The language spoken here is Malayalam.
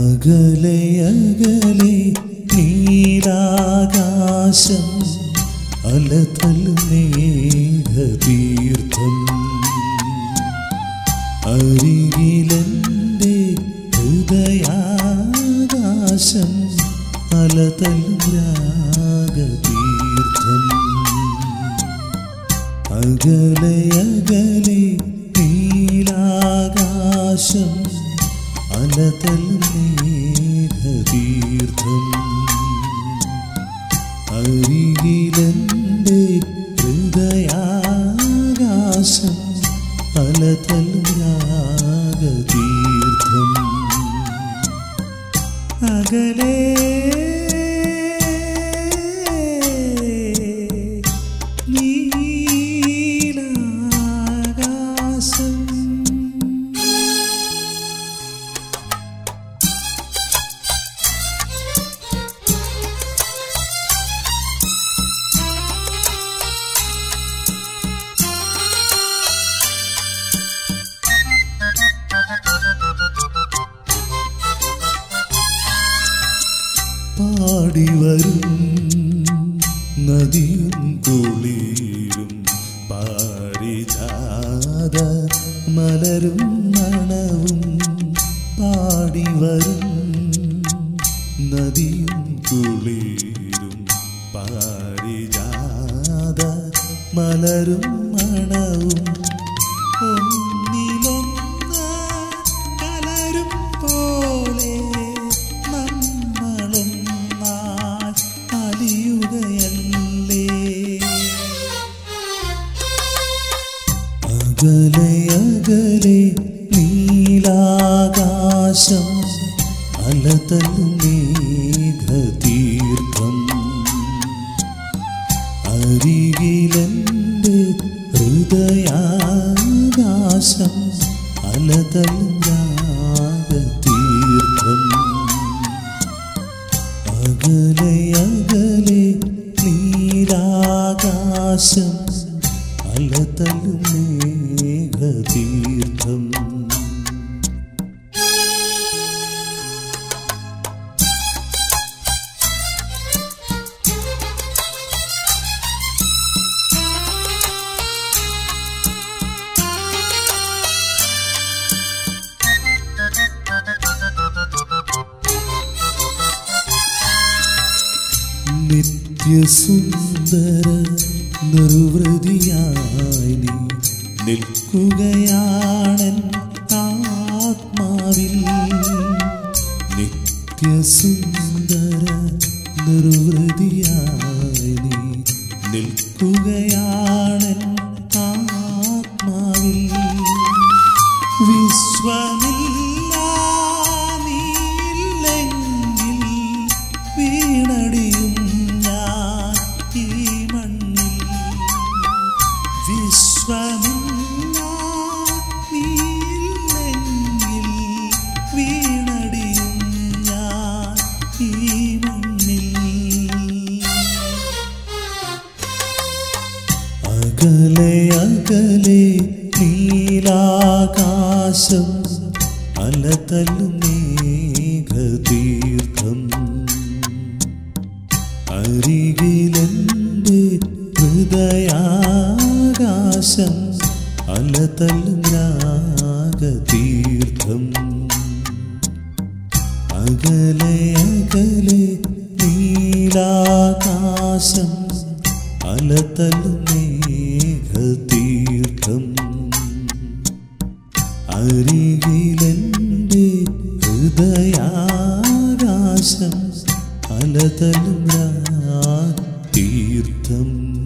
അകലെ അകലെ നീലാകാശം അലതലും മേഘതീർത്ഥം അരികിലെൻ്റെ ഹൃദയാകാശം അലതലും രാഗതീർത്ഥം അകലെ അകലെ നീലാകാശം അലതലും മേഘതീർത്ഥം അരികിലെൻ്റെ ഹൃദയാകാശം അലതലും രാഗതീർത്ഥം അകലേ നീലാകാശം പാടി വരും നദിയും കുളിരും പാരിജാത മലരും മണവും പാടി വരും നദിയും കുളിരും പാരിജാത മലരും മണവും ഒന്നിലൊന്ന് കലരും പോലെ നമ്മളും അലിയുകയല്ലേ അകലെ അകലെ നീലാകാശം അലതലും മേഘതീർത്ഥം അരികിലെൻ്റെ ഹൃദയാകാശം അലതലും രാഗതീർത്ഥം അകലെ അകലെ നീലാകാശം അലതലും മേഘതീർത്ഥം നിത്യസുന്ദര നിർവൃതിയായി നീ നിൽക്കുകയാണൻ ആത്മാവിൽ നിത്യസുന്ദര നിർവൃതിയായി നീ നിൽക്കുകയാണൻ ആത്മാവിൽ വിശ്വമില്ല നീയില്ലെങ്കിൽ വീണടിയും ഞാൻ ഈ മണ്ണിൽ വിശ്വമില്ല നീയില്ലെങ്കിൽ വീണടിയും ഞാൻ ഈ മണ്ണിൽ അകലെ അകലെ നീലാകാശം അലതലും മേഘതീർത്ഥം അരികിലെൻ്റെ ഹൃദയാകാശം അലതലും രാഗതീർത്ഥം അകലെ അകലെ നീലാകാശം അലതലും മേഘതീർത്ഥം അരികിലെൻ്റെ ഹൃദയാകാശം അലതലും തീർത്ഥം